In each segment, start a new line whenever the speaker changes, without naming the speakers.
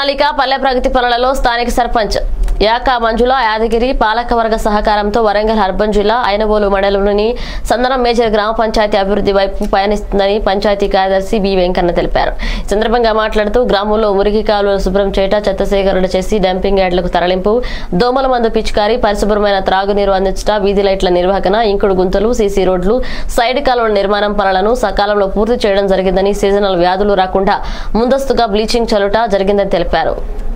ప్రణాళిక పల్లె ప్రగతి పనులలో స్థానిక సర్పంచ్ యాక మంజుల యాదగిరి పాలకవర్గ సహకారంతో వరంగల్ అర్బన్ జిల్లా ఐనబోలు మండలంలోని సందనం మేజర్ గ్రామ పంచాయతీ అభివృద్ధి వైపు పయనిస్తుందని పంచాయతీ కార్యదర్శి బి వెంకన్న తెలిపారు ఈ సందర్భంగా మాట్లాడుతూ గ్రామంలో మురికి కాలువలు శుభ్రం చేయట చెత్త సేకరణ చేసి డంపింగ్ యార్డులకు తరలింపు దోమల మందు పిచికారి పరిశుభ్రమైన త్రాగునీరు అందించట వీధి లైట్ల నిర్వహణ ఇంకుడు గుంతలు సీసీ రోడ్లు సైడ్ కాలువల నిర్మాణం పనులను సకాలంలో పూర్తి చేయడం జరిగిందని సీజనల్ వ్యాధులు రాకుండా ముందస్తుగా బ్లీచింగ్ చల్లుట జరిగిందని తెలిపారు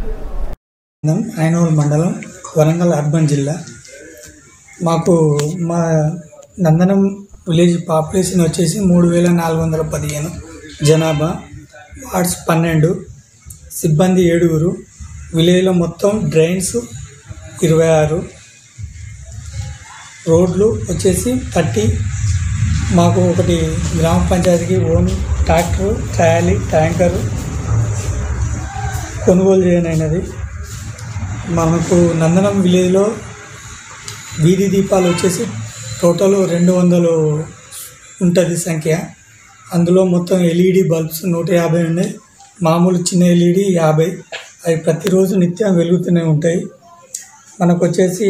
ఐనూరు మండలం వరంగల్ అర్బన్ జిల్లా మాకు మా నందనం విలేజ్ పాపులేషన్ వచ్చేసి మూడు వేల నాలుగు వందల పదిహేను జనాభా వార్డ్స్ పన్నెండు సిబ్బంది ఏడుగురు విలేజ్లో మొత్తం డ్రైన్స్ ఇరవై ఆరు రోడ్లు వచ్చేసి థర్టీ మాకు ఒకటి గ్రామ పంచాయతీకి ఓన్ ట్రాక్టర్ ట్రాలీ ట్యాంకరు కొనుగోలు చేయనైనది మనకు నందనం విలేజ్లో వీధి దీపాలు వచ్చేసి టోటల్ రెండు వందలు ఉంటుంది సంఖ్య అందులో మొత్తం ఎల్ఈడి బల్బ్స్ నూట యాభై ఉన్నాయి మామూలు చిన్న ఎల్ఈడి యాభై అవి ప్రతిరోజు నిత్యం వెలుగుతూనే ఉంటాయి మనకు వచ్చేసి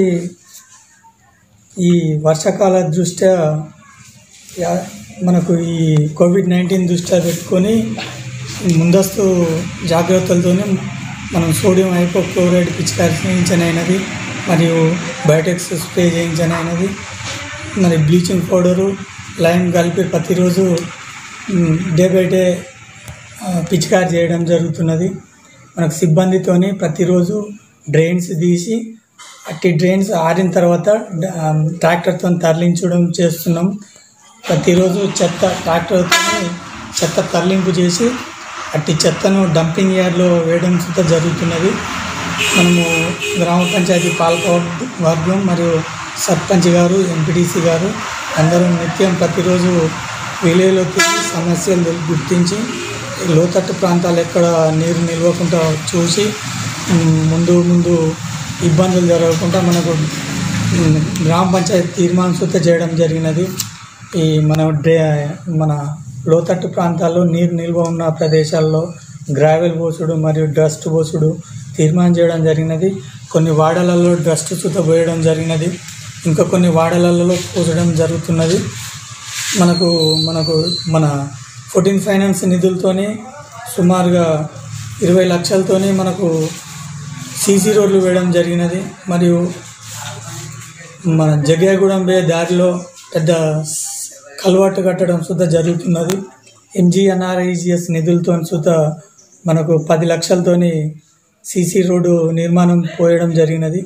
ఈ వర్షాకాల దృష్ట్యా యా- మనకు ఈ కోవిడ్ నైన్టీన్ దృష్ట్యా పెట్టుకొని ముందస్తు జాగ్రత్తలతోనే మనం సోడియం హైపోక్లోరైడ్ పిచికారి చేయించనైనది మరియు బయోటెక్స్ స్ప్రే చేయించనైనది మరి బ్లీచింగ్ పౌడరు లైమ్ కలిపి ప్రతిరోజు మ్, డే బై డే ఆ, పిచికారి చేయడం జరుగుతున్నది మనకు సిబ్బందితోని ప్రతిరోజు డ్రైన్స్ తీసి అట్టి డ్రైన్స్ ఆరిన తర్వాత డ- ఆ, ట్రాక్టర్తో తరలించడం చేస్తున్నాం ప్రతిరోజు చెత్త ట్రాక్టర్తో చెత్త తరలింపు చేసి అట్టి చెత్తను డంపింగ్ యార్డ్లో వేయడం సుద్ధ జరుగుతున్నది మనము గ్రామ పంచాయతీ పాలక వర్గం మరియు సర్పంచ్ గారు ఎంపీటీసీ గారు అందరం నిత్యం ప్రతిరోజు విలేలో తిరిగి సమస్యలు గుర్తించి లోతట్టు ప్రాంతాలు ఎక్కడ నీరు నిల్వకుండా చూసి ఉమ్, ముందు ముందు ఇబ్బందులు జరగకుండా మనకు ఉమ్, గ్రామ పంచాయతీ తీర్మానం సుద్ధ చేయడం జరిగినది ఈ మన డ్రే మన లోతట్టు ప్రాంతాల్లో నీరు నిల్వ ఉన్న ప్రదేశాల్లో గ్రావెల్ పోసుడు మరియు డస్ట్ పోసుడు తీర్మానం చేయడం జరిగినది కొన్ని వాడలలో డస్ట్ సుత పోయడం జరిగినది ఇంకా కొన్ని వాడలలో పోసడం జరుగుతున్నది మనకు మనకు మన ఫోర్టీన్ ఫైనాన్స్ నిధులతోనే సుమారుగా ఇరవై లక్షలతోనే మనకు సీసీ రోడ్లు వేయడం జరిగినది మరియు మన జగ్యాగూడెం పోయే దారిలో పెద్ద కలవాటు కట్టడం సుద్ధ జరుగుతున్నది ఎంజీఎన్ఆర్ఐజిఎస్ నిధులతో సుద్ధ మనకు పది లక్షలతోని సీసీ రోడ్డు నిర్మాణం పోయడం జరిగినది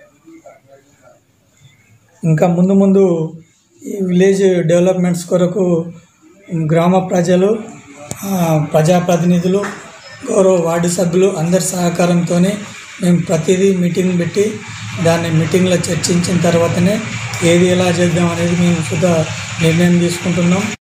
ఇంకా ముందు ముందు ఈ విలేజ్ డెవలప్మెంట్స్ కొరకు గ్రామ ప్రజలు ఆ, ప్రజాప్రతినిధులు గౌరవ వార్డు సభ్యులు అందరి సహకారంతోనే మేము ప్రతిదీ మీటింగ్ పెట్టి దాన్ని మీటింగ్లో చర్చించిన తర్వాతనే ఏది ఎలా చేద్దాం అనేది మేము సుధా నిర్ణయం తీసుకుంటున్నాం